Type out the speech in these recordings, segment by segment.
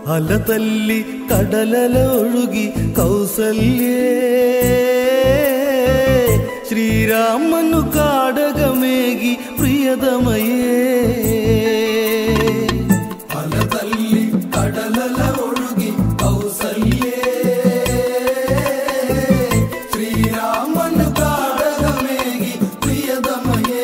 അല തല്ലി കടലല ഒഴുകി കൗസല്യേ ശ്രീരാമനു കാടകമേകി പ്രിയതമയേ അല തല്ലി കടലല ഒഴുകി കൗസല്യേ ശ്രീരാമനു കാടകമേകി പ്രിയതമയേ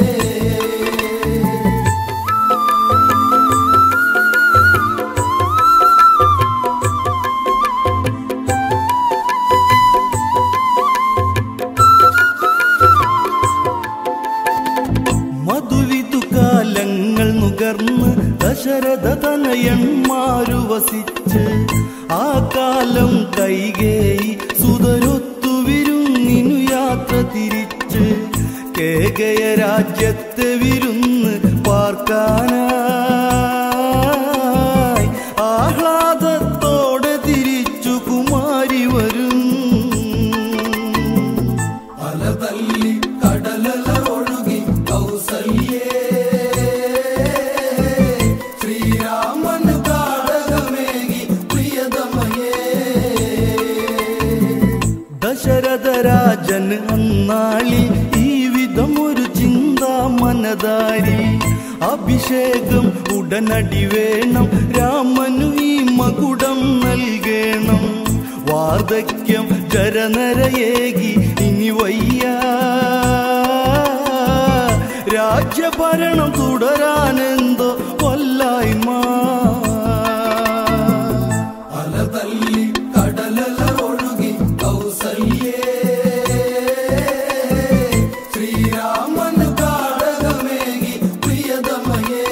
മധുവിധു കാലങ്ങൾ നുകർന്ന് ദശരഥ തനയന്മാരു വസിച്ച് ആ കാലം കൈകേയി സുതരൊത്തു വിരുന്നിനു യാത്ര തിരിച്ച് കേകയ രാജ്യത്തെ വിരുന്ന് പാർക്കാനായി ആഹ്ലാദത്തോടെ തിരിച്ചു കുമാരി വരും അലതല്ലി കടലല ഒഴുകി കൗസല്യേ ശ്രീരാമന് കാടകമേകി പ്രിയതമയേ ദശരഥരാജൻ അന്നാളിൽ ഈ വിധം ഒരു ചിന്ത മനതാരി അഭിഷേകം ഉടനടി വേണം രാമനു ഈ മകുടം നൽകണം വാർദ്ധക്യം ജരനരയേകി ഇനി വയ്യ രാജ്യഭരണം തുടരാനെന്തോ കൊല്ലായ്മ അലതല്ലി കടലല ഒഴുകി കൗസല്യേ ശ്രീരാമന് കാടകമേകി പ്രിയതമയേ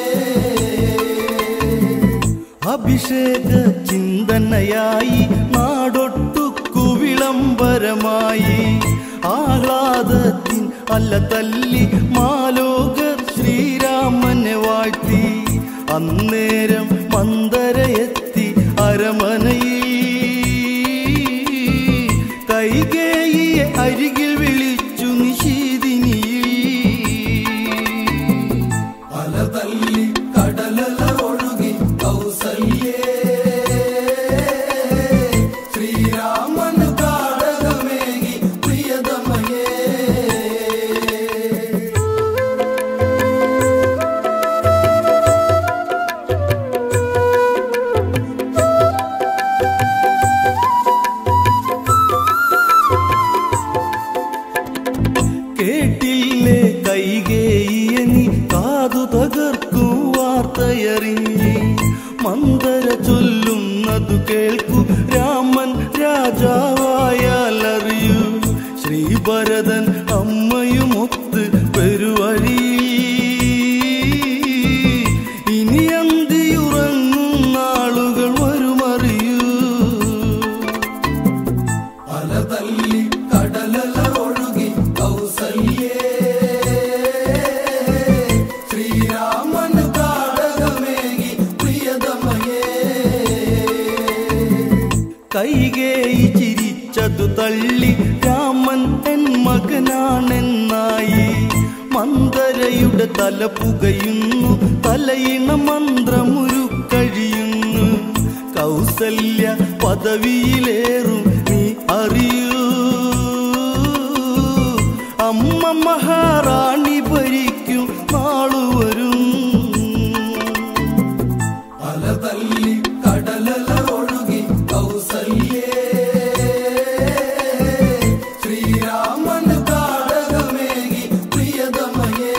അഭിഷേക ചിന്തനയായി നാടൊട്ടുക്കു വിളംബരമായി ആഹ്ലാദത്തിൻ അല്ല തല്ലി മാലോകർ ശ്രീരാമനെ വാഴ്ത്തി അന്നേരം മന്ദരയെത്തി അരമനയിൽ കൈകേയിയെ അരികിൽ വിളിച്ചു നിശീതിനിയിൽ അലതല്ലി കടലല ഒഴുകി കൗസല്യേ ശ്രീരാമന് കാടകമേകി പ്രിയതമയേ കേട്ടില്ലേ കൈകേയിയ നീ കാതു തകർക്കും വാർത്തയറിഞ്ഞ് മന്ദര ചൊല്ലുന്നതു കേൾക്കൂ രാമൻ രാജാവായാൽ അറിയൂ ശ്രീഭരതൻ അമ്മയുമൊത്ത് പെരുവഴി ഇനി അന്തിയുറങ്ങും നാളുകൾ വരുമറിയൂ അലതല്ലി കടലല ഒഴുകി കൗസല്യേ ശ്രീരാമന് കാടകമേകി പ്രിയതമയേ കൈകേയി ചിരിച്ചതു തള്ളി രാമൻ എൻ മകനാണെന്നായി മന്ദരയുടെ തല പുകയുന്നു തലയിണ മന്ത്രമുരുക്കഴിയുന്നു കൗസല്യ പദവിയിലേറും നീ അറിയൂ അമ്മ മഹാറാണി ഭരിക്കും നാളു വരും അലതല്ലി കടലല ഒഴുകി കൗസല്യേ ശ്രീരാമന് കാടകമേകി പ്രിയതമയേ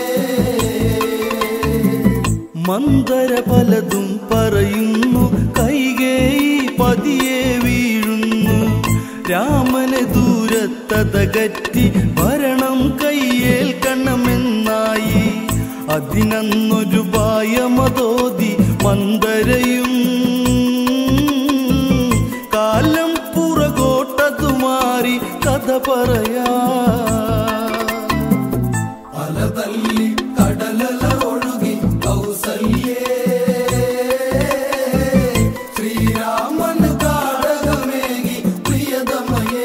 മന്ദര പലതും പറയുന്നു കൈകേയി പതിയെ വീഴുന്നു രാമനെ ദൂരത്തതകറ്റി ഭരണം കയ്യേൽക്കണമെന്നായി അതിനന്നൊരു പായമതോതി മന്ദരയും കാലം പുറകോട്ടതു മാറി കഥ പറയാ അലതല്ലി കടലല ഒഴുകി കൗസല്യേ ശ്രീരാമന് കാടകമേകി പ്രിയതമയേ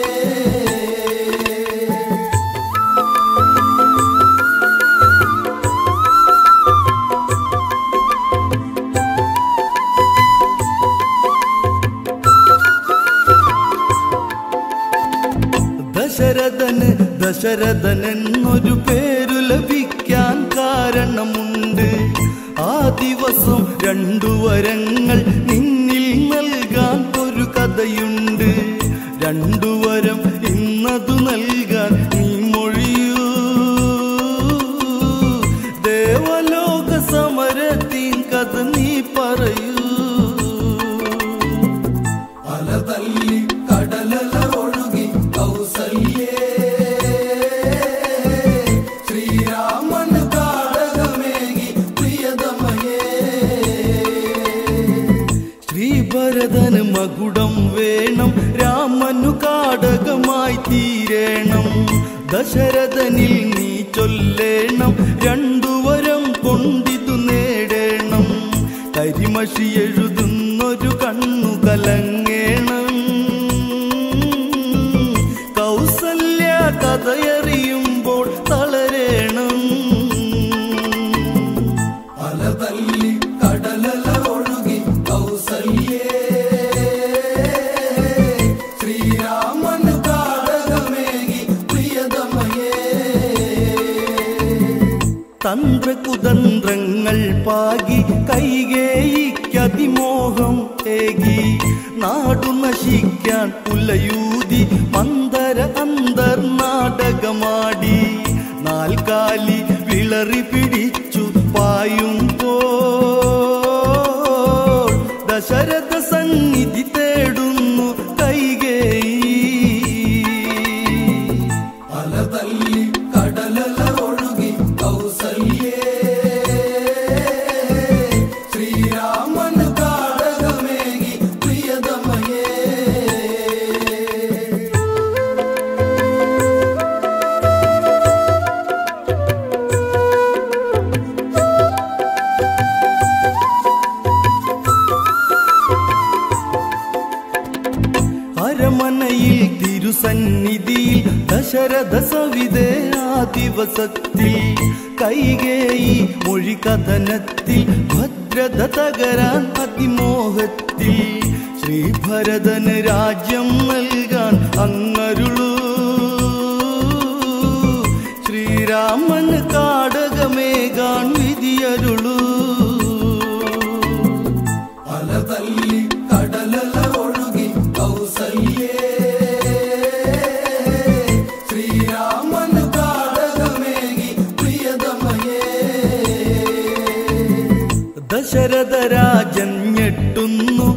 ദശരഥൻ എന്നൊരു പേരു ലഭിക്കാൻ കാരണമുണ്ട് ആ ദിവസം രണ്ടു വരങ്ങൾ നിന്നിൽ നൽകാൻ ഒരു കഥയുണ്ട് രണ്ടു വരം ഇന്നതു നൽകാൻ നീ മൊഴിയൂ ദേവലോക സമരത്തിൻ കഥ നീ പറയൂ അലതല്ലി കടലല ഒഴുകി കൗസല്യേ ശ്രീരാമൻ കാടകമേകി പ്രിയതമയേ ശ്രീഭരതന് മകുടം വേണം രാമനു കാടകമായി തീരേണം ദശരഥനിൽ നീ ചൊല്ലേണം രണ്ടു വരം കൊണ്ടിതു നേടേണം കരിമഷി എഴുതുന്നൊരു കണ്ണു കലങ്ങേണം കൗസല്യ കഥയറിയുമ്പോൾ തളരേണം അലതല്ലി കടലല ഒഴുകി കൗസല്യേ ശ്രീരാമൻ കാടകമേകി പ്രിയതമയേ തന്ത്രകുതന്ത്രങ്ങൾ പാകി കൈകേയിക്കതിമോഹം ഏകി നാടു നശിക്കാൻ പുലയൂതി മന്ദര അന്തർനാടകമാടി നാൽക്കാലി വിളറി പിടിച്ചു പായുമ്പോൾ ദശരഥ സന്നിധി തേടുന്നു കൈകേയി അലതല്ലി കടലല ഒഴുകി കൗസല്യേ ശ്രീരാമൻ കാടകമേകി പ്രിയതമയേ അരമനയിൽ തിരുസന്നിധിയിൽ ദശരഥ സവിതേ ആ ദിവസത്തിൽ കൈകേയി മൊഴി കഥനത്തിൽ ഭദ്രത തകരാൻ അതിമോഹത്തിൽ ശ്രീഭരതന് രാജ്യം നൽകാൻ അങ്ങരുളൂ ശ്രീരാമന് കാടകമേകാൻ വിധിയരുളൂ അലതല്ലി കടലല ഒഴുകി കൗസല്യേ ശ്രീരാമൻ കാടകമേകി പ്രിയതമയേ ദശരഥ രാജൻ ഞെട്ടുന്നു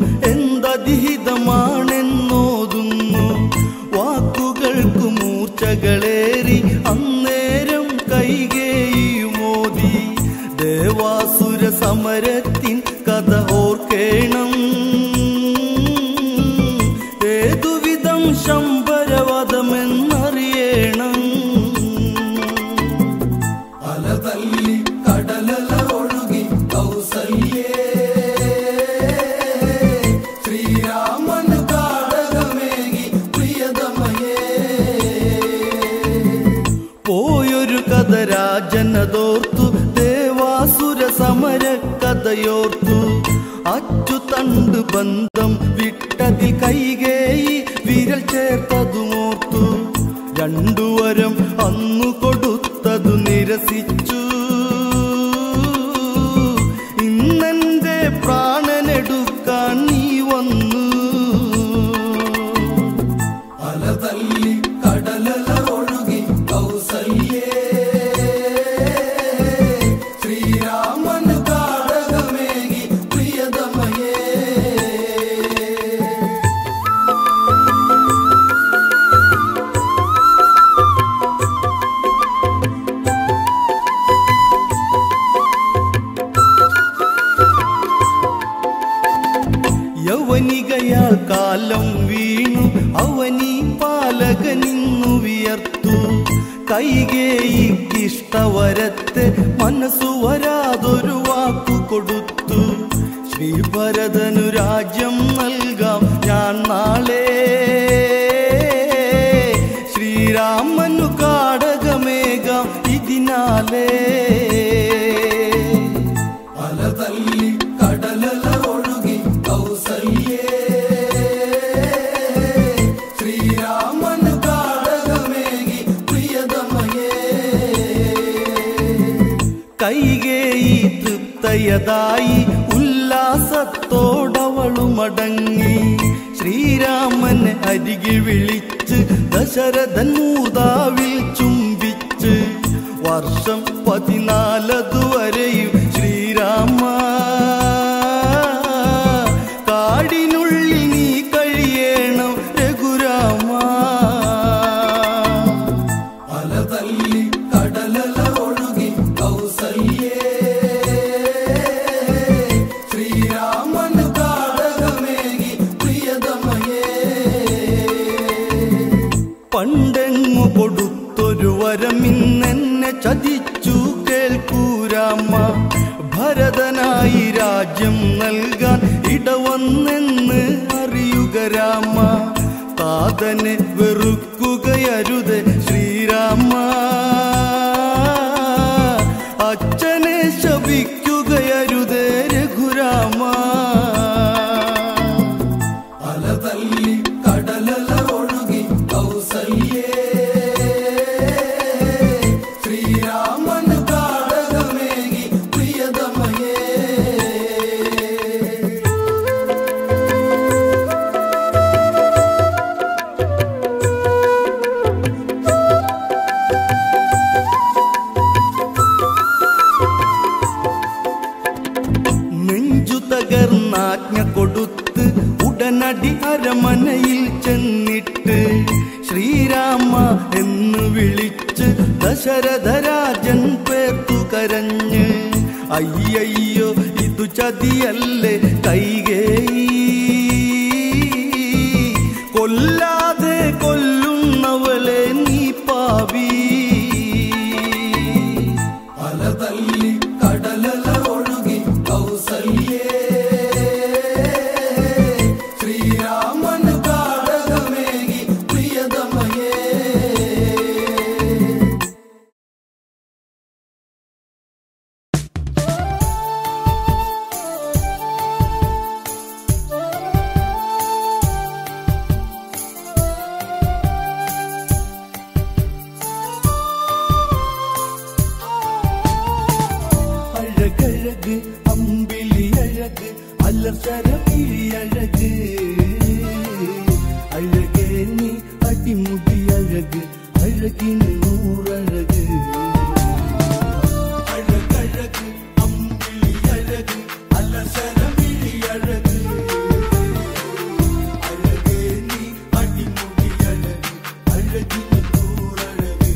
എന്തതിഹിതമാണെന്നോതുന്നു വാക്കുകൾക്ക് മൂർച്ചകളേറി അന്നേരം കൈകേയുമോതി ദേവാസുര സമരത്തിൻ കഥ ഓർക്കേണം ഏതുവിധം ശമ്പരവധമെന്നറിയണം അലതല്ലി കടലല ഒഴുകി കൗസല്യേ ശ്രീരാമൻ കാടകമേകി പ്രിയതമയേ പോയൊരു കഥ രാജനതോർത്തു ദേവാസുര സമര കഥയോർത്തു അച്ചുതണ്ട് ബന്ധം വിട്ടതിൽ കൈകേയി വിരൽ ചേർത്തതുമോർത്തു രണ്ടുവരം അന്നു കൊടുത്തതു നിരസിച്ചു ഇന്നെന്റെ പ്രാണനെടുക്കാൻ നീ വന്നു അലതല്ലി കടലല ഒഴുകി കൗസല്യേ ശ്രീരാമൻ കാടകമേകി പ്രിയതമയേ യൗവനികയാൽ കാലം വീണു അവനീ പാലകനിന്നു വിയർത്തു കൈകേയിക്കിഷ്ടവരത്തെ മനസ്സു വരാതൊരു വാക്കു കൊടുത്തു ശ്രീഭരതനു രാജ്യം നൽകാം ഞാൻ നാളെ ശ്രീരാമനു കാടകമേകാം ഇതിനാലേ അലതല്ലി കടലല ഒഴുകി കൗസല്യേ ശ്രീരാമൻ കാടകമേകി പ്രിയത തേടിയതായി ഉല്ലാസത്തോടവളുമടങ്ങി ശ്രീരാമനെ അരികിൽ വിളിച്ച് ദശരഥൻ മൂതാവിൽ ചുംബിച്ച് വർഷം പതിനാലതുവരെയും ശ്രീരാമ കാടിനുള്ളിൽ നീ കഴിയണം രഘുരാമ അലതല്ലി കടലല ഒഴുകി കൗസല്യേ ശ്രീരാമന് കാടകമേകി പ്രിയതമയേ പണ്ടെങ്ങു കൊടുത്തൊരു വരം ഇന്നെന്നെ ചതിച്ചു കേൾക്കൂരാമ ഭരതനായി രാജ്യം നൽകാൻ ഇടവന്നെന്ന് അറിയുക രാമ താതനെ വെറുക്കുകയരുത് ശ്രീരാമ അച്ഛനെ ശപിക്കുകയരുത് രഘുരാമ അലതല്ലി കടലല ഒഴുകി കൗസല്യേ ശ്രീരാമന് കാടകമേകി പ്രിയതമയേ നെഞ്ചു തകർന്നാജ്ഞ കൊടുത്ത് ഉടനടി അരമനയിൽ ചെന്നിട്ട് ശ്രീരാമ എന്ന് വിളിച്ച് ദശരഥരാജൻ പേർത്തു കരഞ്ഞ് അയ്യയ്യോ ഇതു ചതിയല്ലേ കൈകേയി കൊല്ലാതെ കൊല്ലുന്നവളെ നീ പാവി അലതല്ലി കടലല ഒഴുകി കൗസല്യേ ശ്രീരാമന് കാടകമേകി പ്രിയതമയേ அழகழகு அம்பிலி அழகு அலசரமிழி அழகு அழகே நீ அடிமுடி அழகு அழகின் நூறழகு அழகழகு அம்பிலி அழகு அலசரமிழி அழகு அழகே நீ அடிமுடி அழகு அழகின் நூறழகு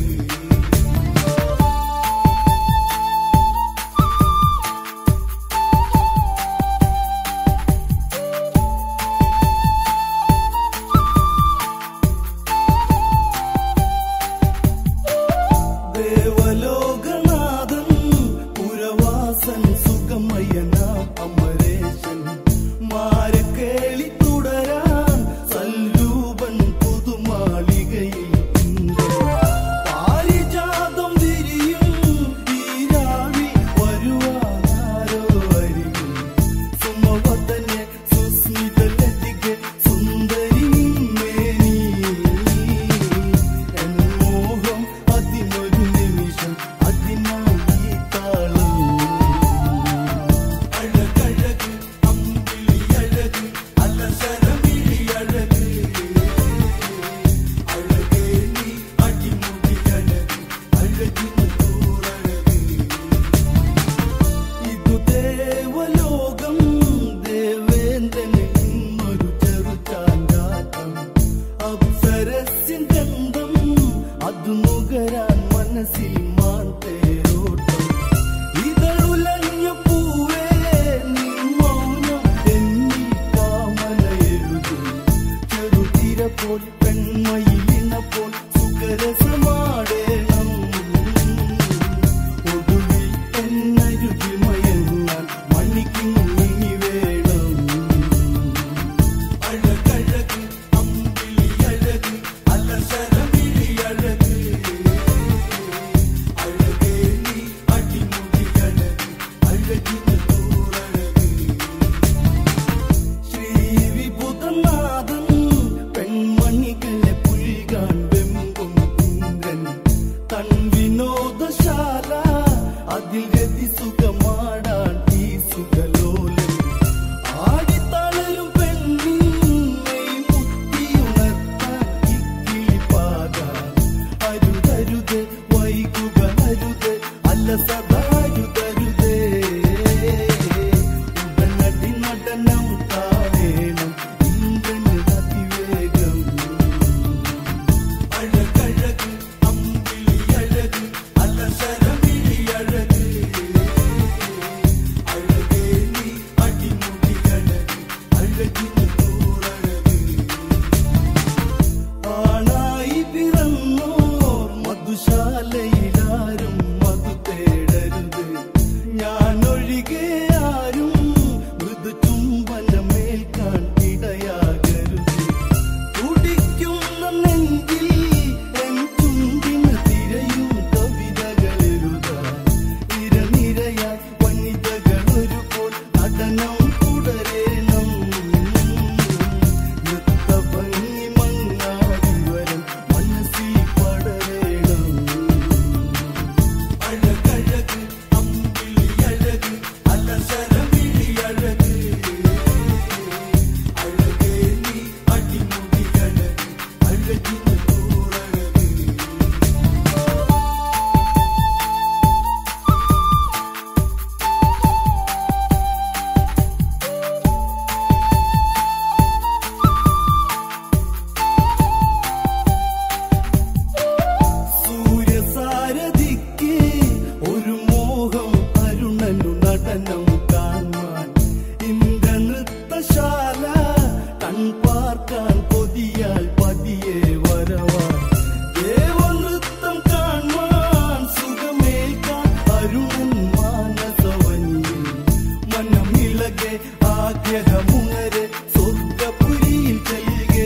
പാർക്കാൻ കൊതിയാൽ പതിയെ വരവാൻ ദേവനൃത്തം കാണാൻ സുഖമേൽക്കാൻ അരുണൻ മാനസവനിയിൽ മനമിളകെ ആഗ്രഹമുണരെ സ്വർഗപുരിയിൽ ചെല്ലുകേ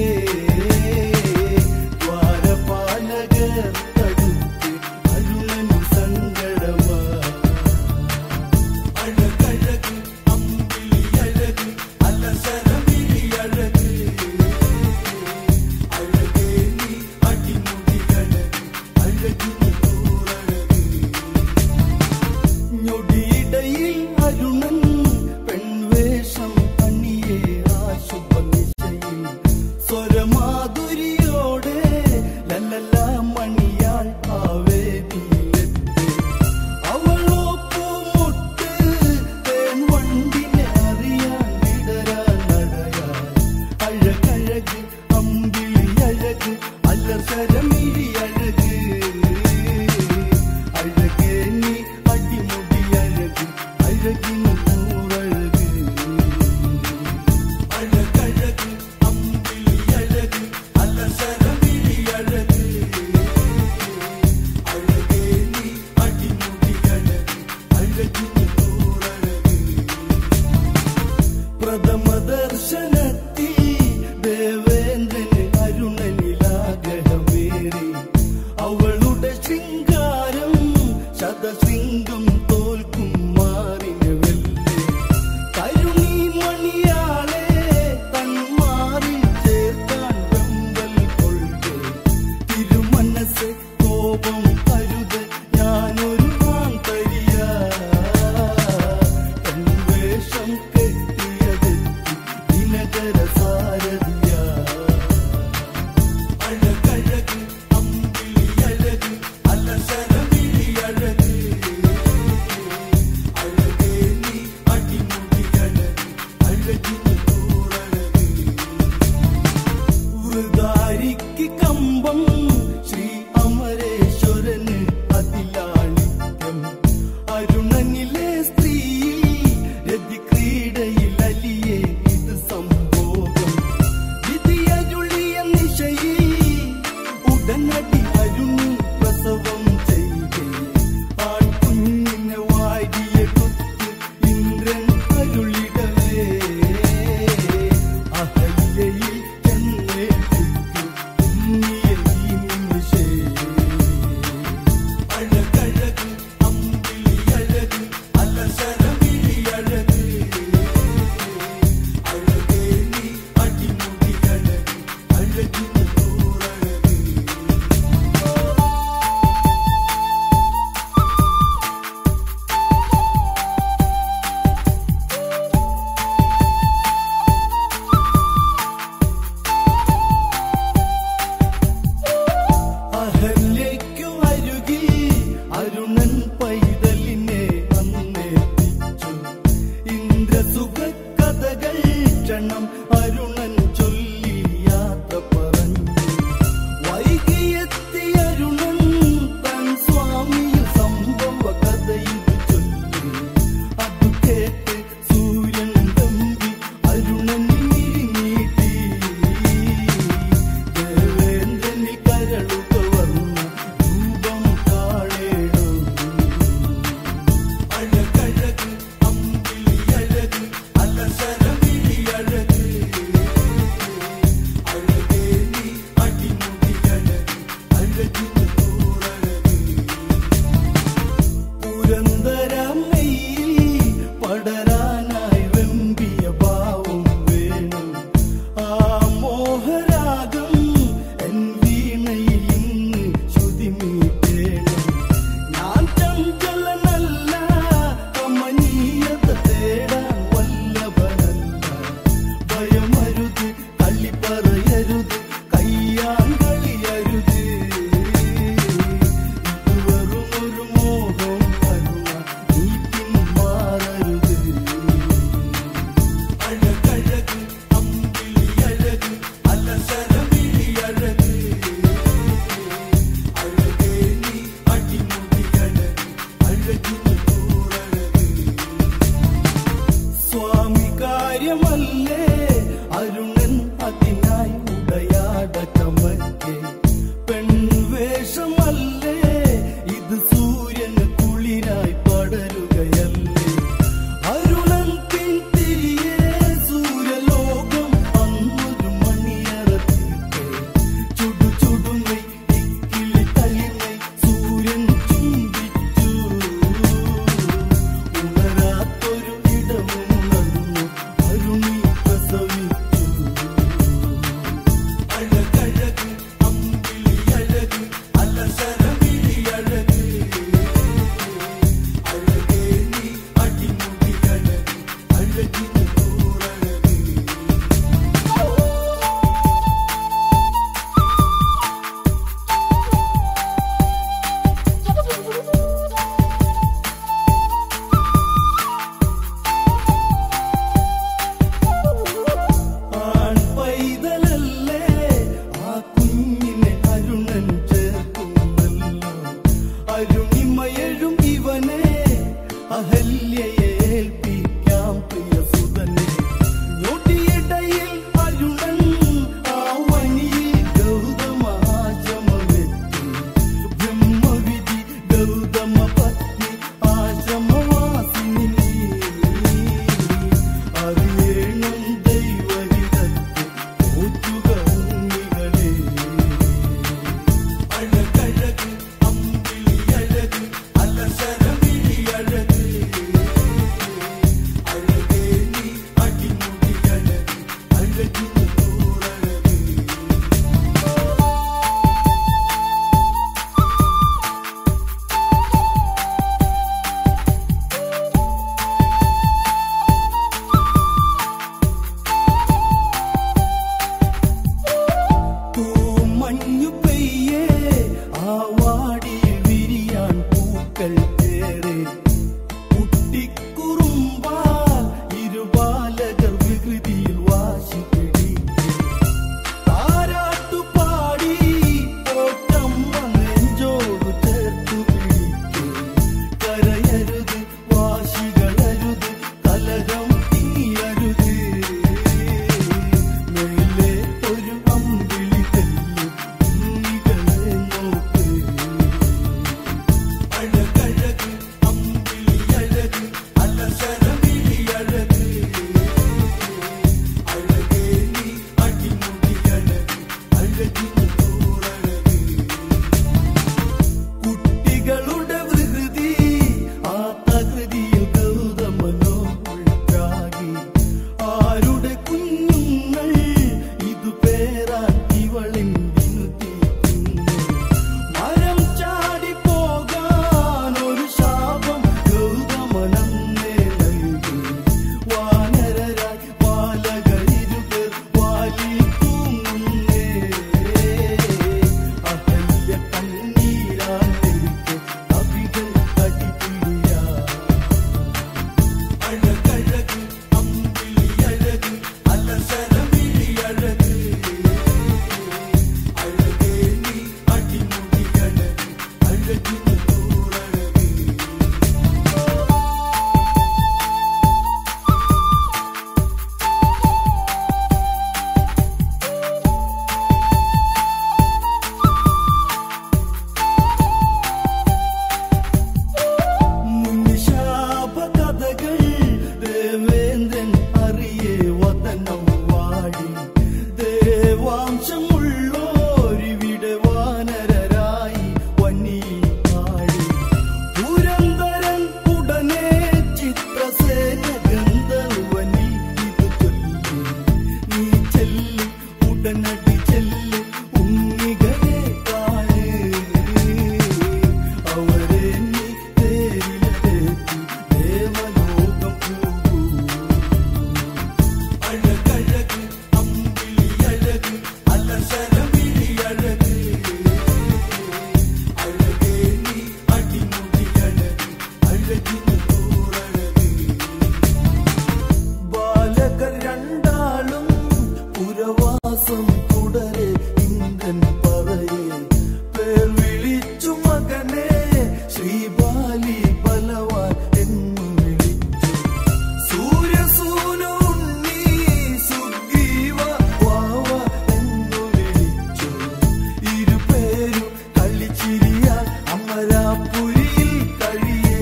ദ്വാരപാലകർ തടുത്ത് അരുണനും സങ്കടമാ അഴകഴക് അമ്പിളി അഴക് അലസരമിഴി അഴക് അഴകേ നീ അടിമുടി അഴക് അഴകിന് കൂറഴക് ഞൊടിയിടയിൽ അരുണൻ പെൺവേഷം അണിയെ ആശുപനിശയിൽ സ്വരമാധുരിയോടെ ലല്ലല മണിയാൾ ആവേദിയിലെത്തി അവളോ പൂമുട്ട് തേൻ വണ്ടിനെ അറിയാൻ വിടരാൻ നടയാൻ അഴകഴക് അമ്പിളി അഴക് അല്ലസരമിഴി അഴക് അഴകേ നീ അടിമുടി അഴക് അഴകിന് കൂറഴക് അഴകഴക് അമ്പിളി അഴക് അല്ലസരമിഴി അഴക് അഴകേ നീ അടിമുടി അഴക് അഴകിന് കൂറഴക് പ്രഥമ ദർശനത്തിൽ ദേവേന്ദ്രന് അരുണനിലാഗ്രഹമേറി അവളുടെ ശൃംഗാരം ശതശൃംഗം തോൽക്കും മാറിന് വെല്ലേ കരുണി മണിയാളെ തന്മാറിൽ ചേർക്കാൻ വെമ്പൽ കൊള്ളുക തിരുമനസ് കോപം കരുത് ഞാനൊരു നാൾ തരിയ വേഷം കെട്ടിയതെത്തി ദിനകര സാരഥിയ അഴകഴക് അമ്പിളി അഴക് അലസരമിഴി അഴക് അഴകേ നീ അടിമുടി അഴക് അഴകിന് കൂറഴക് വൃതാരിക്ക് കമ്പം ശ്രീ അമരേശ്വരന് അതിലാളിത്യം അരുണനിലെ സ്ത്രീ രതിക്രീഡയിൽ അലിയെ ഇത് സംഭോഗം മാംസമുള്ളോരിവിടെ വാനരരായി വന്നിയിൽ ആടി പുരന്തരൻ ഉടനെ ചിത്രസേന ഗന്ധർവനിൽ ഇത് ചൊല്ലി നീ ചെല്ല് ഉടനടി ചെല്ല് ഉണ്ണികളെ കാണ് അവരെ നീ തേരിലെത്തി ദേവലോകം പോകൂ അഴകഴക് അമ്പിളി അഴക് അലസരമിഴി അഴക് അഴകേ നീ അടിമുടി അഴക് അഴകിന് കൂറഴക് ബാലകർ രണ്ടാളും പുരവാസം തുടരെ ഇന്ദ്രൻ പറയെ പേർ വിളിച്ചു മകനെ ശ്രീബാലി ബലവാൻ എന്നു വിളിച്ചു സൂര്യസൂനുണ്ണി സുഗ്രീവ വാവ എന്നു വിളിച്ചു ഇരുപേരും കളിച്ചിരിയ അമരാപുരിയിൽ കഴിയേ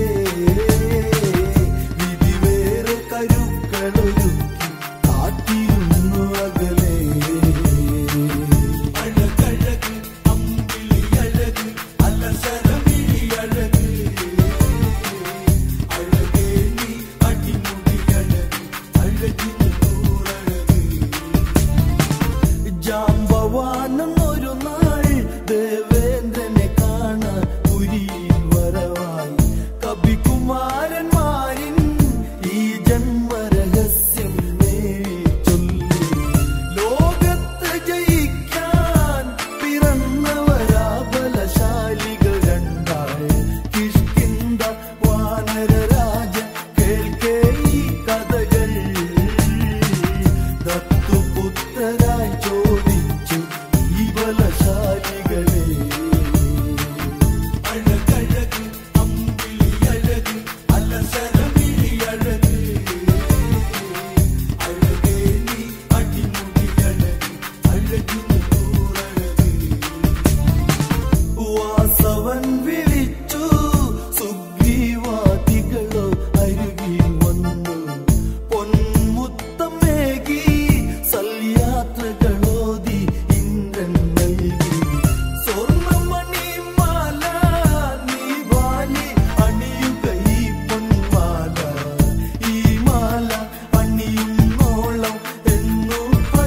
വിധിവേറെ കരുക്കളൊരുക്കി കാത്തിരുന്നു അകലേ അഴകഴക് അമ്പിളി അഴക് അലസരമിഴി അഴക് അഴകേ നീ അടിമുടി അഴക് അഴകിന് കൂറഴക് ജാമ്പവാനെന്നൊരു നാൾ ദേവേന്ദ്രനെ കാണാൻ പുരിയിൽ വരവായി കവികുമാരന്മാരിൻ ഈ ജന്മരഹസ്യം നേടി ചൊല്ലി ലോകത്ത് ജയിക്കാൻ പിറന്നവരാ ബലശാലികൾ രണ്ടാൾ കിഷ്കിന്ത വാനരരാജ കേൾക്കേ ഈ കഥകൾ ദത്തുപുത്രരായി ചോദിച്ചു ഈ ബലശാലികളെ അഴകഴക് അമ്പിളി അഴക് അലസരമിഴി അഴക് അഴകേ നീ അടിമുടി അഴക് അഴകിന് കൂറഴക് വാസവൻ വിളിച്ചു സുഗ്രീവാദികളോ അരുകിൽ വന്നു പൊന്മുത്തമേകി സൽയാത്രകളോതി ഇന്ദ്രൻ നൽകി സ്വർണ്ണമണിമാല നീ വാലി അണിയുക ഈ പൊന്മാല ഈ മാല അണിയുന്നോളം എന്നു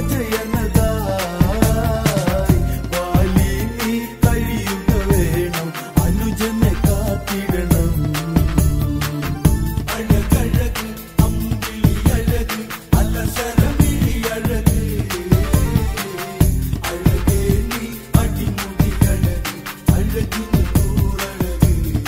ഭജയനതായി വാലി നീ കഴിയുക വേണം അനുജനെ കാത്തിടണം അഴകഴക് അമ്പിളി അഴക് അലസരമിഴി അഴക് അഴകേ നീ അടിമുടി അഴക് അഴകിന് കൂറഴക്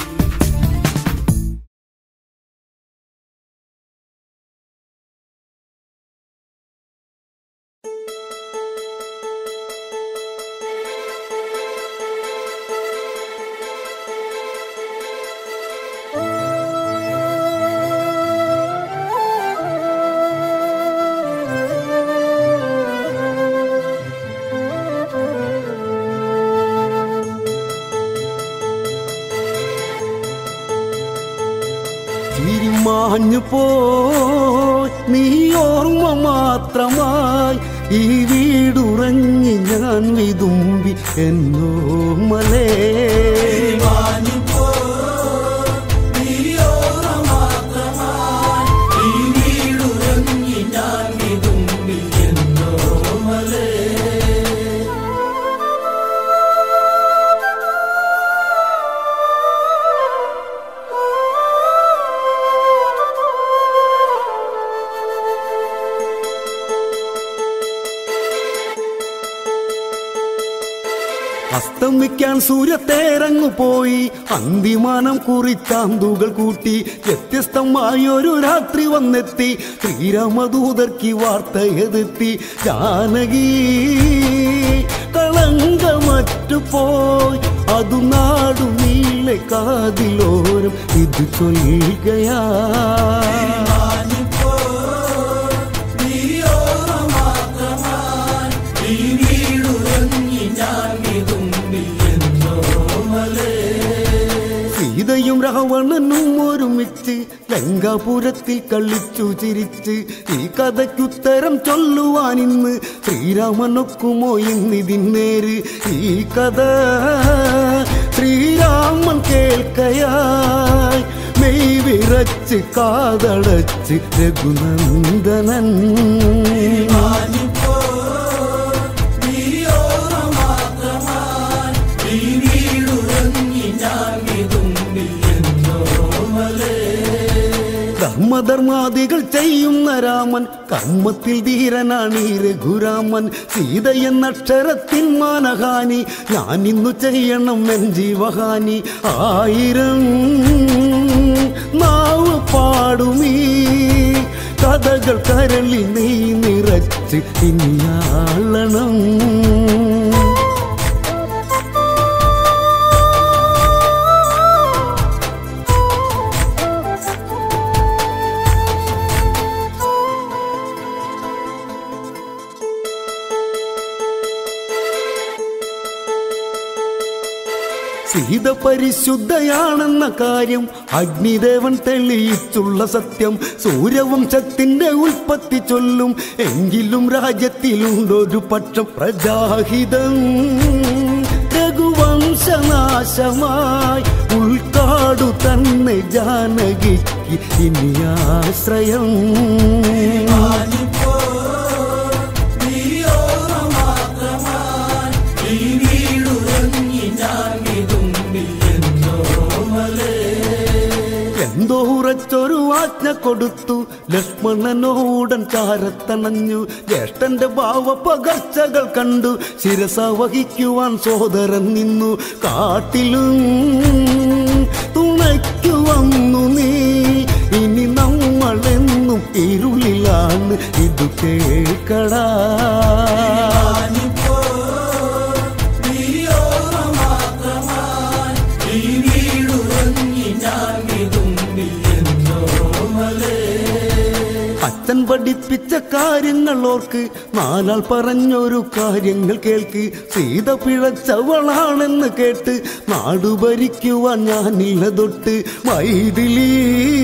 തിരുമാഞ്ഞു പോയി നീ ഓർമ്മ മാത്രമായി ഈ വീടുറങ്ങി ഞാൻ വിതുമ്പി എന്നോ മലേ അസ്തമിക്കാൻ സൂര്യത്തേരങ്ങു പോയി അന്തിമാനം കുറിത്താന്തുകൾ കൂട്ടി വ്യത്യസ്തമായ ഒരു രാത്രി വന്നെത്തി ശ്രീരാമദൂതർക്കി വാർത്ത എതിർത്തി ജാനകി കളങ്കമറ്റു പോയി അതു നാടു നീളെ കാതിലോരം ഇത് ചൊല്ലുകയാ സീതയും രഹ രാവണനും ഒരുമിച്ച് ലങ്കാപുരത്തിൽ കളിച്ചു ചിരിച്ച് ഈ കഥയ്ക്കുത്തരം ചൊല്ലുവാൻ ഇന്ന് ശ്രീരാമനൊക്കുമോ ഇന്നിതിന്നേര് ഈ കഥ ശ്രീരാമൻ കേൾക്കയായി മെയ് വിറച്ച് കാതടച്ച് രഘുനന്ദനൻ മാനിപ്പോ നീയോർമ്മ മാത്രമായി ഈ വീടുറങ്ങി ഞാൻ വിതുമ്പിൽ എന്നോമലേ ധർമ്മധർമാദികൾ ചെയ്യുന്ന രാമൻ കർമ്മത്തിൽ ധീരനാണ് ഈ രഘുരാമൻ സീത എന്ന അക്ഷരത്തിൻ മാനഹാനി ഞാൻ ഇന്നു ചെയ്യണം എൻ ജീവഹാനി ആയിരം നാവ് പാടുമീ കഥകൾ കരളി നീ നിറച്ച് ഇനിയാളണം സീത പരിശുദ്ധയാണെന്ന കാര്യം അഗ്നിദേവൻ തെളിയിച്ചുള്ള സത്യം സൂര്യവംശത്തിന്റെ ഉൽപ്പത്തി ചൊല്ലും എങ്കിലും രാജ്യത്തിലുണ്ടൊരു പക്ഷം പ്രജാഹിതം രഘുവംശനാശമായി ഉൾക്കാടു തന്നെ ജാനകിക്ക് ഇനിയാശ്രയം മാനിപ്പോ നീയോർമ്മ മാത്രമായി ഈ വീടുറങ്ങി ഞാൻ വിതുമ്പിൽ എന്നോമലേ എന്തോ ഉറച്ചൊരു ആജ്ഞ കൊടുത്തു ലക്ഷ്മണനോടൻ ചാരത്തണഞ്ഞു ജ്യേഷ്ഠന്റെ ഭാവ പകർച്ചകൾ കണ്ടു ശിരസ വഹിക്കുവാൻ സോദരൻ നിന്നു കാട്ടിലും തുണയ്ക്കു വന്നു നീ ഇനി നമ്മളെന്നും ഇരുളിലാണ് ഇത് കേൾക്കടാ മാനിപ്പോ നീയോർമ്മ മാത്രമായി ഈ വീടുറങ്ങി ഞാൻ വിതുമ്പിൽ എന്നോമലേ അച്ഛൻ പഠിപ്പിച്ച കാര്യങ്ങൾ ഓർക്ക് നാലാൾ പറഞ്ഞൊരു കാര്യങ്ങൾ കേൾക്ക് സീത പിഴച്ചവളാണെന്ന് കേട്ട് നാടു ഭരിക്കുവാൻ ഞാനില്ല തൊട്ട് മൈതിലി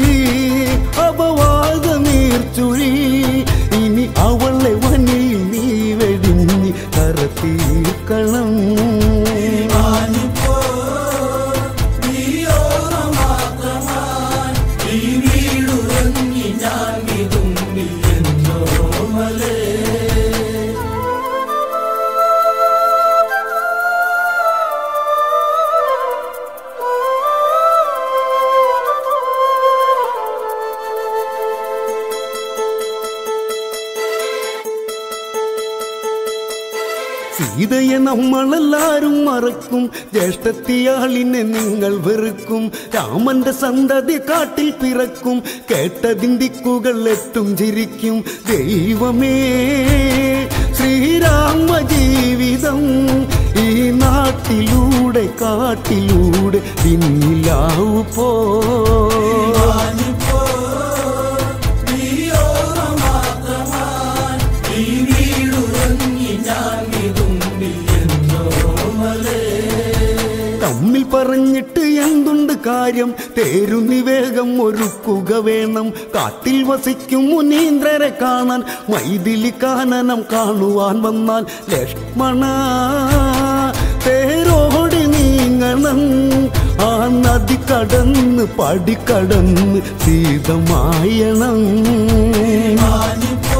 അപവാദമീർച്ചുഴി ഇനി അവളെ വനിയിൽ നീ വെടിഞ്ഞ് കറത്തീർക്കണം മാനിപ്പോ നീയോർമ്മ മാത്രമായി ഈ വീടുറങ്ങി ഞാൻ വിതുമ്പിൽ എന്നോമലേ സീതയെ നമ്മളെല്ലാരും മറക്കും ജ്യേഷ്ഠത്തിയാളിനെ നിങ്ങൾ വെറുക്കും രാമന്റെ സന്തതി കാട്ടിൽ പിറക്കും കേട്ടതിൻ ദിക്കുകൾ എത്തും ചിരിക്കും ദൈവമേ ശ്രീരാമ ജീവിതം ഈ നാട്ടിലൂടെ കാട്ടിലൂടെ പിന്നിലാവു പോ മാനിപ്പോ നീയോർമ്മ മാത്രമായി ഈ വീടുറങ്ങി ഞാൻ വിതുമ്പിൽ എന്നോമലേ തമ്മിൽ പറഞ്ഞിട്ട് എന്തുണ്ട് കാര്യം തേരുന്നി വേഗം ഒരുക്കുക വേണം കാട്ടിൽ വസിക്കും മുനീന്ദ്രരെ കാണാൻ മൈതിലി കാനനം കാണുവാൻ വന്നാൽ ലക്ഷ്മണ തേരോടി നീങ്ങണം ആ നദി കടന്ന് പടിക്കടന്ന് സീതമായണം മാനിപ്പോ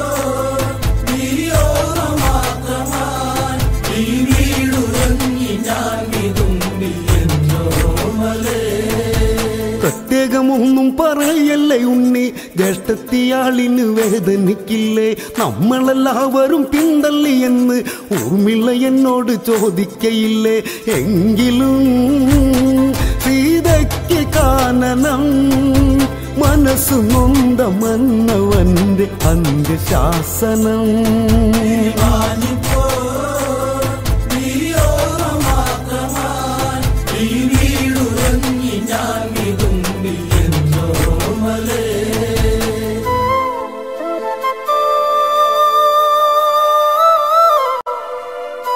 നീയോർമ്മ മാത്രമായി ഈ വീടുറങ്ങി ഞാൻ വിതുമ്പിൽ എന്നോമലേ പ്രത്യേകമൊന്നും പറയല്ലേ ഉണ്ണി ജ്യേഷ്ഠത്തിയാളിന് വേദനിക്കില്ലേ നമ്മളെല്ലാവരും പിന്തള്ളി എന്ന് ഊർമിള എന്നോട് ചോദിക്കയില്ലേ എങ്കിലും സീതയ്ക്ക് കാനനം മനസ്സു നൊന്ത മന്നവന്റെ അന്ത്യശാസനം മാനിപ്പോ നീയോർമ്മ മാത്രമായി ഈ വീടുറങ്ങി ഞാൻ വിതുമ്പിൽ എന്നോമലേ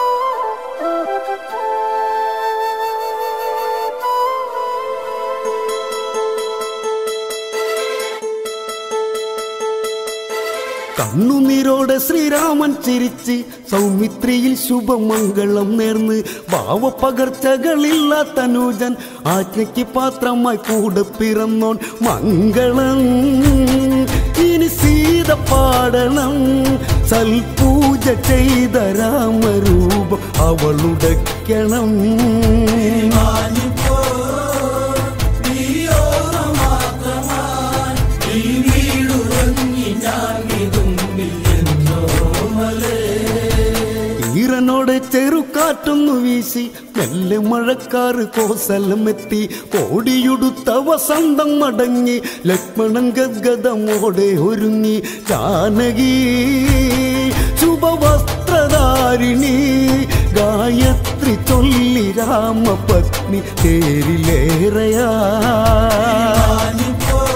Thank you. കണ്ണുനീരോടെ ശ്രീരാമൻ ചിരിച്ച് സൗമിത്രിയിൽ ശുഭമംഗളം നേർന്ന് ഭാവപകർച്ചകളില്ലാത്ത നൂജൻ ആജ്ഞയ്ക്ക് പാത്രമായി കൂടെ പിറന്നോൻ മംഗളം ഇനി സീത പാടണം സൽപൂജ ചെയ്ത രാമരൂപം അവളുടയ്ക്കണം മാഞ്ഞിപ്പോ നീയോർമ്മ മാത്രമായി ഈ വീടുറങ്ങി ഞാൻ വിതുമ്പിൽ എന്നോമലേ ഈറനോടെ ചെറുകാറ്റൊന്നു വീശി മെല്ലെ മഴക്കാറ് കോസലമെത്തി കോടിയുടുത്ത വസന്തം മടങ്ങി ലക്ഷ്മണൻ ഗദ്ഗതമോടെ ഒരുങ്ങി ജാനകി ശുഭവസ്ത്രധാരിണി ഗായത്രി ചൊല്ലി രാമപത്നി തേരിലേറയാ മാഞ്ഞിപ്പോ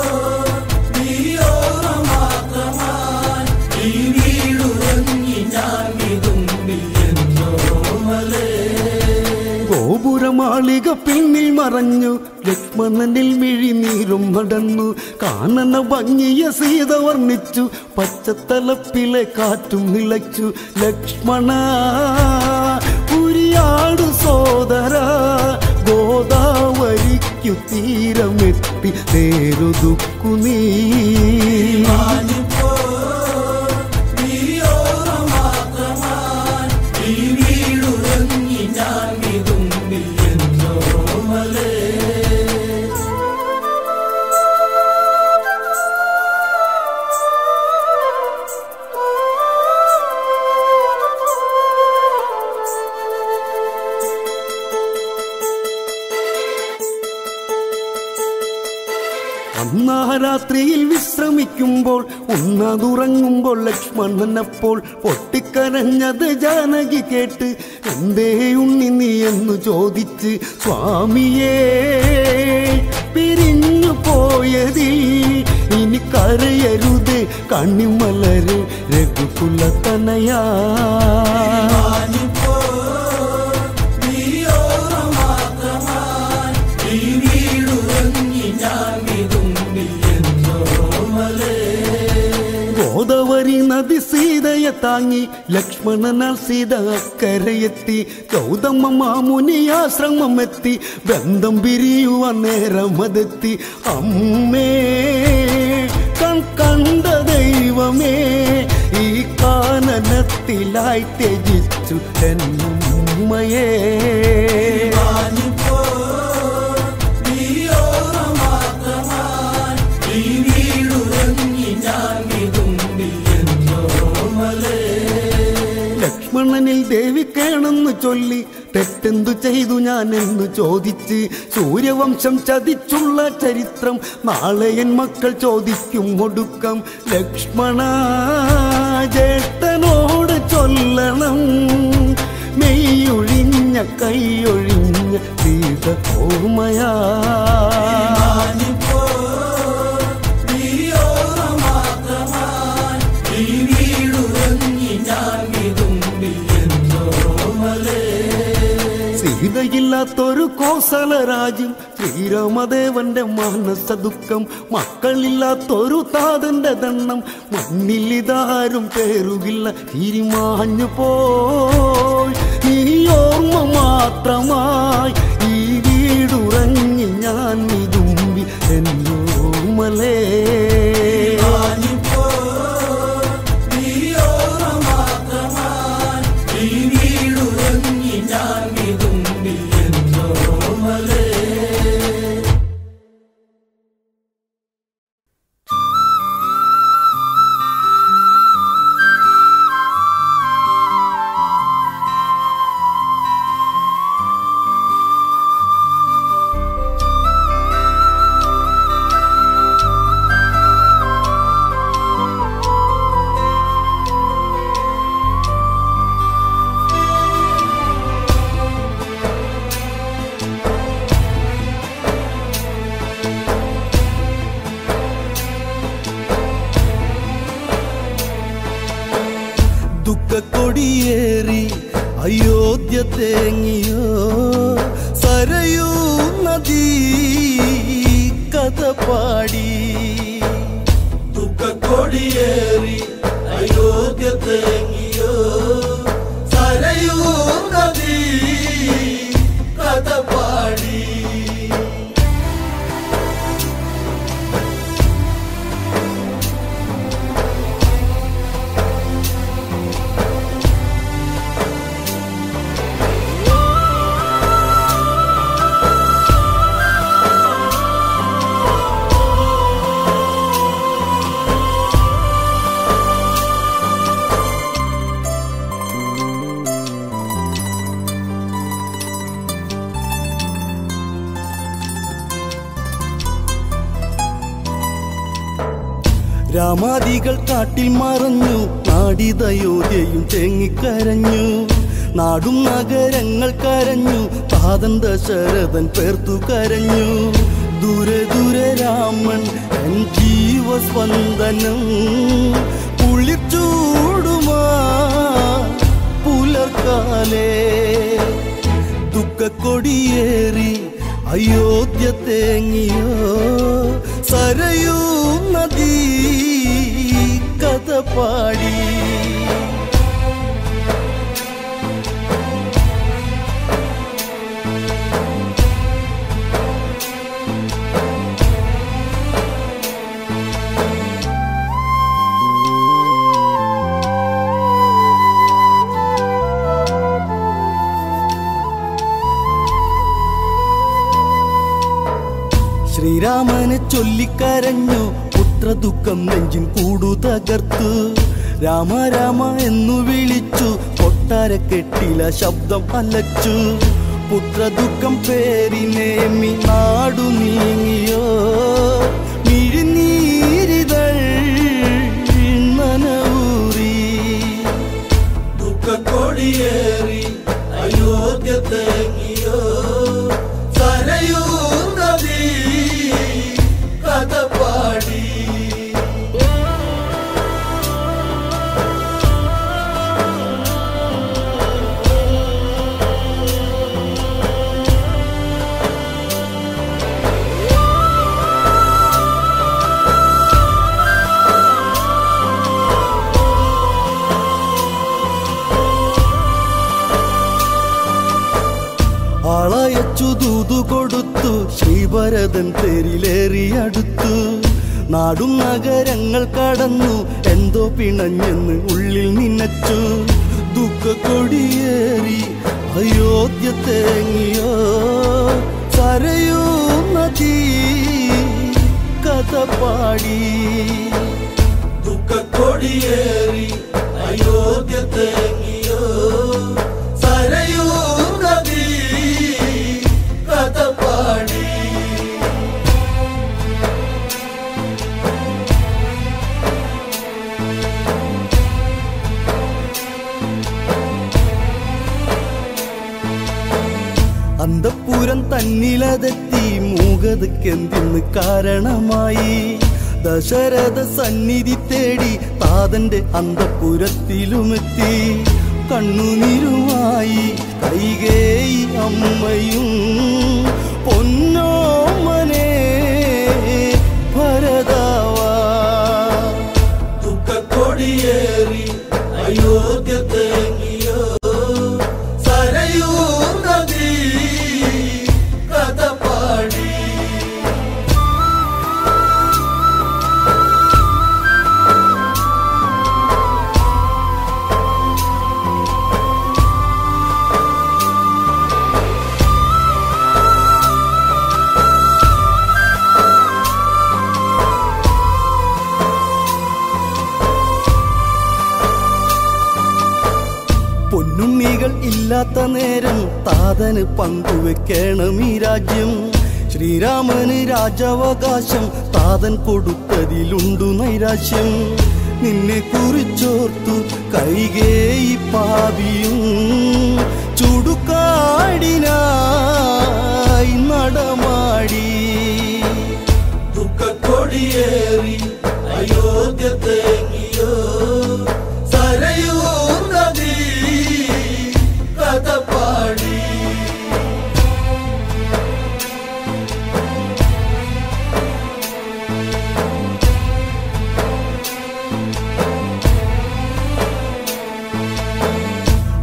നീയോർമ്മ മാത്രമായി ഈ വീടുറങ്ങി ഞാൻ വിതുമ്പിൽ എന്നോമലേ ഗോപുരമാളിക പിന്നിൽ മറഞ്ഞു ലക്ഷ്മണനിൽ മിഴിനീരും നടന്നു കാനന ഭംഗിയ സീത വർണ്ണിച്ചു പച്ചത്തലപ്പിലെ കാറ്റും നിലച്ചു ലക്ഷ്മണ ഉരിയാടു സോദര ഗോദാവരിക്കു തീരമെത്തി തേരുതുക്കു നീ മാഞ്ഞിപ്പോ നീയോർമ്മ മാത്രമായി ഈ വീടുറങ്ങി ഞാൻ വിതുമ്പിൽ എന്നോമലേ അന്നാ രാത്രിയിൽ വിശ്രമിക്കുമ്പോൾ ഉണ്ണാതുറങ്ങുമ്പോൾ ലക്ഷ്മണനപ്പോൾ പൊട്ടിക്കരഞ്ഞത് ജാനകി കേട്ട് എന്തേ ഉണ്ണി നീ എന്ന് ചോദിച്ച് സ്വാമിയേ പിരിഞ്ഞു പോയതിൽ ഇനി കരയരുത് കണ്ണിമലര് രഘുകുല തനയാ മാഞ്ഞിപ്പോ നീയോർമ്മ മാത്രമായി ഈ വീടുറങ്ങി ഞാൻ വിതുമ്പിൽ എന്നോമലേ ഗോദാവരി നദി സീതയെ താങ്ങി ലക്ഷ്മണനാൽ സീത അക്കരയെത്തി ഗൗതമ മാമുനി ആശ്രമമെത്തി ബന്ധം പിരിയുവാൻ നേരമതെത്തി അമ്മേ കൺ കണ്ട ദൈവമേ ഈ കാനനത്തിലായി ത്യജിച്ചു എന്നുമ്മയേ മാഞ്ഞിപ്പോ നീയോർമ്മ മാത്രമായി ഈ വീടുറങ്ങി ഞാൻ വിതുമ്പിൽ എന്നോമലേ ലക്ഷ്മണനിൽ ദേവിക്കേണെന്ന് ചൊല്ലി തെറ്റെന്തു ചെയ്തു ഞാൻ എന്ന് ചോദിച്ച് സൂര്യവംശം ചതിച്ചുള്ള ചരിത്രം നാളെ എൻ മക്കൾ ചോദിക്കും ഒടുക്കം ലക്ഷ്മണ ജ്യേഷ്ഠനോട് ചൊല്ലണം മെയ്യൊഴിഞ്ഞ കൈയൊഴിഞ്ഞ സീത ഓർമ്മയാ മാഞ്ഞിപ്പോ നീയോർമ്മ മാത്രമായി ഈ വീടുറങ്ങി ഞാൻ വിതുമ്പിൽ എന്നോമലേ സീതയില്ലാത്തൊരു കോസല രാജ്യം ശ്രീരാമദേവന്റെ മാനസ ദുഃഖം മക്കളില്ലാത്തൊരു താതന്റെ ദണ്ണം മണ്ണിലിതാരും പേരുകില്ല തിരിമാഞ്ഞു പോയി ഈ ഓർമ്മ മാത്രമായി ഈ വീടുറങ്ങി ഞാൻ ഇതുമ്പി എന്നോമലേ മാഞ്ഞിപ്പോ നീയോർമ്മ മാത്രമായി ഈ വീടുറങ്ങി ഞാൻ വിതുമ്പിൽ എന്നോമലേ ദുഃഖക്കൊടിയേറി അയോധ്യ തേങ്ങിയോ സരയൂ നദി കഥ പാടി ദുഃഖ ദുഃഖക്കൊടിയേറി അയോധ്യ തേങ്ങിയോ സരയൂ നദി കഥ പാടി രാമാദികൾ കാട്ടിൽ മറഞ്ഞു നാടിതയോധ്യയും തേങ്ങിക്കരഞ്ഞു നാടും നഗരങ്ങൾ കരഞ്ഞു താതൻ ദശരഥൻ പേർത്തു കരഞ്ഞു ദൂരെ ദൂരെ രാമൻ എൻ ജീവസ്പന്ദനം കുളിർച്ചൂടുമാ പുലർക്കാലേ ദുഃഖക്കൊടിയേറി അയോധ്യ തേങ്ങിയോ സരയൂ നദി കഥ പാടി ശ്രീരാമനെ ചൊല്ലിക്കരഞ്ഞു പുത്രദുഃഖം നെഞ്ചിൻ കൂടു തകർത്തു രാമ രാമ എന്നു വിളിച്ചു കൊട്ടാര കെട്ടില ശബ്ദം അലച്ചു പുത്രദുഃഖം പേരിനേമി നാടു നീങ്ങിയോ മിഴിനീരിതൾ നനവൂറി ദുഃഖക്കൊടിയേറി അയോധ്യ തേങ്ങിയോ സരയൂ നദി കഥ പാടി ആളയച്ചു ദൂതു കൊടുത്തു ശ്രീഭരതൻ തേരിലേറി അടുത്തു നാടും നഗരങ്ങൾ കടന്നു എന്തോ പിണഞ്ഞെന്ന് ഉള്ളിൽ നിന്നച്ചു ദുഃഖക്കൊടിയേറി അയോധ്യ തേങ്ങിയോ സരയൂ നദി കഥ പാടി ദുഃഖക്കൊടിയേറി അയോധ്യ തേങ്ങിയോ സരയൂ നദി കഥ പാടി അന്തപ്പൂരം തന്നിലതെത്തി മൂകതക്കെന്തിന്ന് കാരണമായി ദശരഥ സന്നിധി തേടി താതന്റെ അന്തപ്പുരത്തിലുമെത്തി കണ്ണുനീരുമായി കൈകേയി അമ്മയും പൊന്നോമനെ ഭരതാവാ ദുഃഖക്കൊടിയേറി അയോധ്യ തേങ്ങിയോ സരയൂ നദി കഥ പാടി പൊന്നുണ്ണികൾ ഇല്ലാത്ത നേരം താതന് പങ്കുവെക്കണം ഈ രാജ്യം ശ്രീരാമന് രാജാവകാശം താതൻ കൊടുത്തതിലുണ്ടു നൈരാശ്യം നിന്നെ കുറിച്ചോർത്തു കൈകേയി പാവിയും ചുടുകാടിനായി നടമാടി ദുഃഖക്കൊടിയേറി അയോധ്യ തേങ്ങിയോ സരയൂ നദി കഥ പാടി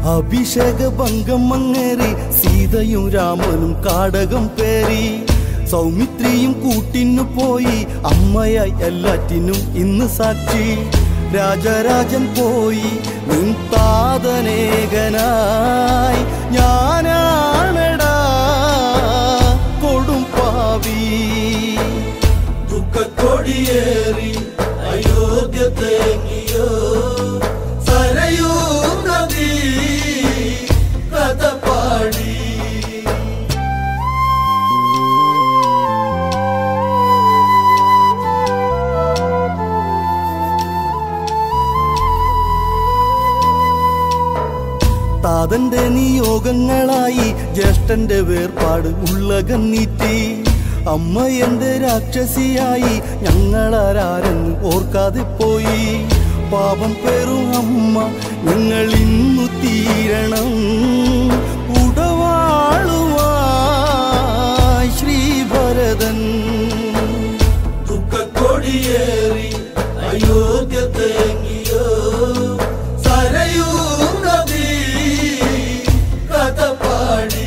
അഭിഷേക ഭംഗം മങ്ങേറി സീതയും രാമനും കാടകം പേറി സൗമിത്രിയും കൂട്ടിനു പോയി അമ്മയായി എല്ലാറ്റിനും ഇന്ന് സാക്ഷി രാജരാജൻ പോയി നിൻ താതനേകനായി ഞാനാണടാ കൊടും പാവി ദുഃഖക്കൊടിയേറി അയോധ്യ തേങ്ങിയോ സരയൂ നദി കഥ പാടി താതന്റെ നിയോഗങ്ങളായി ജ്യേഷ്ഠന്റെ വേർപാട് ഉള്ളകം നീറ്റി അമ്മ എന്റെ രാക്ഷസിയായി ഞങ്ങളാരെന്ന് ഓർക്കാതെ പോയി പാപം പേറും അമ്മ നിങ്ങൾ ഇന്നു തീരണം ഉടവാളുവായി ശ്രീഭരതൻ ദുഃഖക്കൊടിയേറി അയോധ്യ തേങ്ങിയോ സരയൂ നദി കഥ പാടി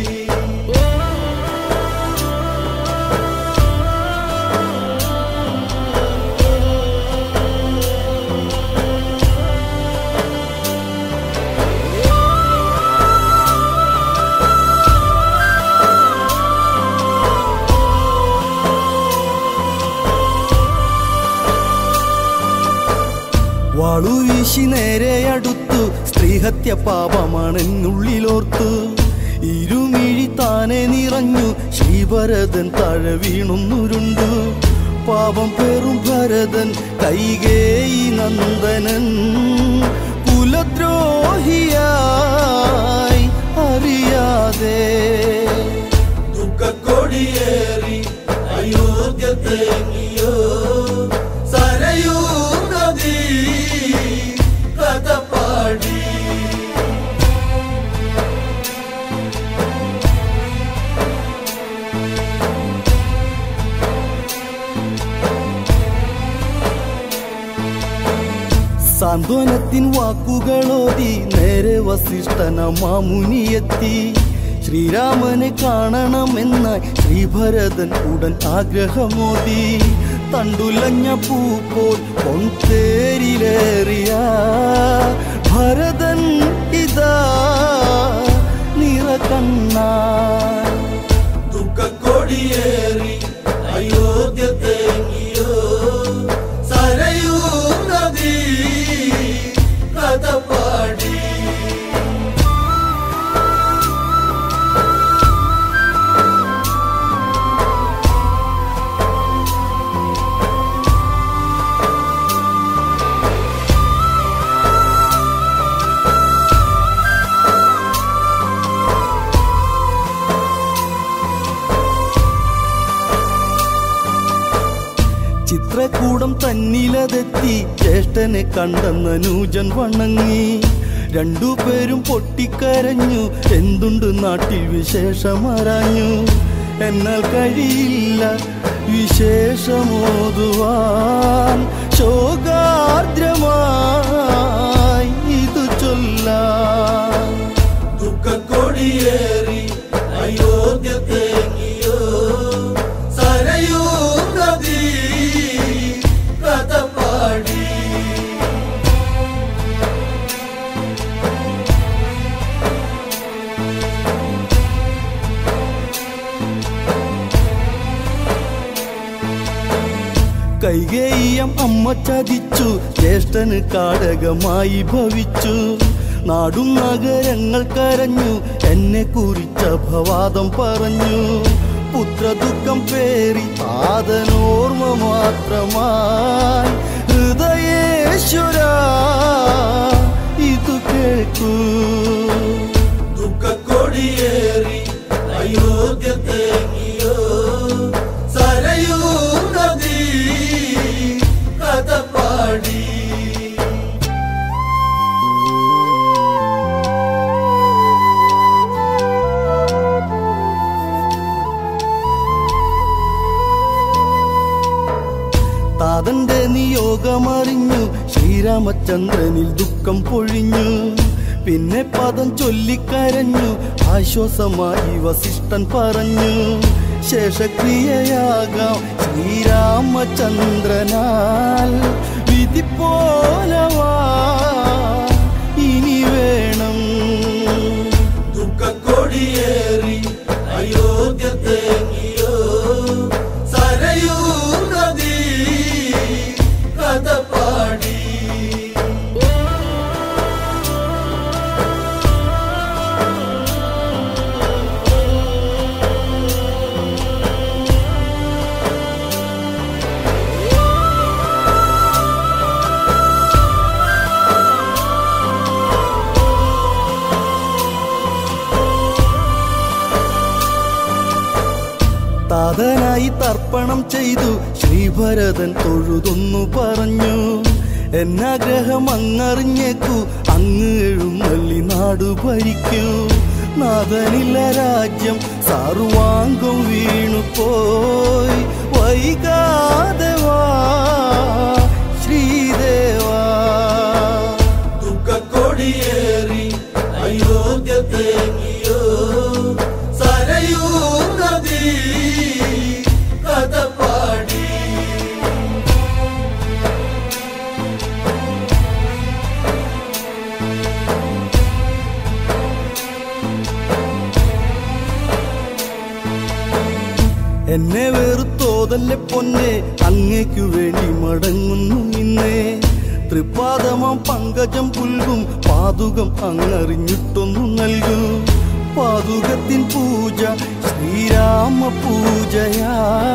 വാളു വീശി നേരെ അടുത്തു സ്ത്രീഹത്യ പാപമാണെന്നുള്ളിലോർത്തു ഇരുമിഴി താനെ നിറഞ്ഞു ശ്രീഭരതൻ താഴെ വീണുന്നുരുണ്ടു പാപം പേറും ഭരതൻ കൈകേയി നന്ദനൻ കുലദ്രോഹിയായി അറിയാതെ ദുഃഖക്കൊടിയേറി അയോധ്യ തേങ്ങിയോ സരയൂ നദി കഥ പാടി സാന്ത്വനത്തിൻ വാക്കുകളോതി നേരെ വസിഷ്ഠന മാമുനിയെത്തി ശ്രീരാമനെ കാണണമെന്നായി ശ്രീഭരതൻ ഉടൻ ആഗ്രഹമോതി തണ്ടുലഞ്ഞ പൂ പോൽ പൊൻതേരിലേറിയ ഭരതൻ ഇതാ നിറകണ്ണാ ദുഃഖക്കൊടിയേറി അയോധ്യ തേങ്ങിയോ സരയൂ നദി കഥ പാടി ചിത്രകൂടം തന്നിലതെത്തി ജ്യേഷ്ഠനെ കണ്ടെന്ന നൂജൻ വണങ്ങി രണ്ടുപേരും പൊട്ടിക്കരഞ്ഞു എന്തുണ്ട് നാട്ടിൽ വിശേഷമറിഞ്ഞു എന്നാൽ കഴിയില്ല വിശേഷമോതുവാൻ ശോകാർദ്രമായി ഇത് ചൊല്ലാം ദുഃഖക്കൊടിയേറി അയോധ്യ തേങ്ങിയോ സരയൂ നദി കഥ പാടി കൈകേയം അമ്മ ചതിച്ചു ജ്യേഷ്ഠന് കാടകമായി ഭവിച്ചു നാടും നഗരങ്ങൾ കരഞ്ഞു എന്നെ കുറിച്ച ഭവാദം പറഞ്ഞു പുത്രദുഃഖം പേറി ആദനോർമ്മ മാത്രമായി ഹൃദയേശ്വര ഇതു കേൾക്കൂ ദുഃഖക്കൊടിയേറി അയോധ്യ തേങ്ങിയോ സരയൂ നദി കഥ പാടി താതന്റെ നിയോഗമറിഞ്ഞു ശ്രീരാമചന്ദ്രനിൽ ദുഃഖം പൊഴിഞ്ഞു പിന്നെ പദം ചൊല്ലിക്കരഞ്ഞു ആശ്വാസമായി വസിഷ്ഠൻ പറഞ്ഞു ശേഷക്രിയയാകാം ശ്രീരാമചന്ദ്രനാൽ വിധി പോലവാ ഇനി വേണം ദുഃഖക്കൊടിയേറി അയോധ്യ തേങ്ങിയോ സരയൂ നദി കഥ പാടി താതനായി തർപ്പണം ചെയ്തു ശ്രീഭരതൻ തൊഴുതൊന്നു പറഞ്ഞു എന്നാഗ്രഹം അങ്ങറിഞ്ഞേക്കു അങ്ങ് എഴുന്നള്ളി നാടു ഭരിക്കൂ നാഥനില്ല രാജ്യം സർവാംഗം വീണു പോയി വൈകാതെ വാ ശ്രീദേവാ ദുഃഖക്കൊടിയേറി അയോധ്യ തേങ്ങിയോ സരയൂ നദി കഥ പാടി എന്നെ വെറുത്തോതല്ലേ പൊന്നെ അങ്ങേക്കു വേണ്ടി മടങ്ങുന്നു ഇന്നേ തൃപ്പാദമം പങ്കജം പുൽകും പാതുകം അങ്ങറിഞ്ഞിട്ടൊന്നു നൽകൂ പാതുകത്തിൻ പൂജ ശ്രീരാമ പൂജയാ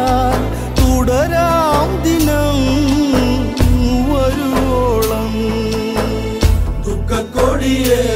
തുടരാം ദിനം വരുവോളം ദുഃഖക്കൊടിയേറി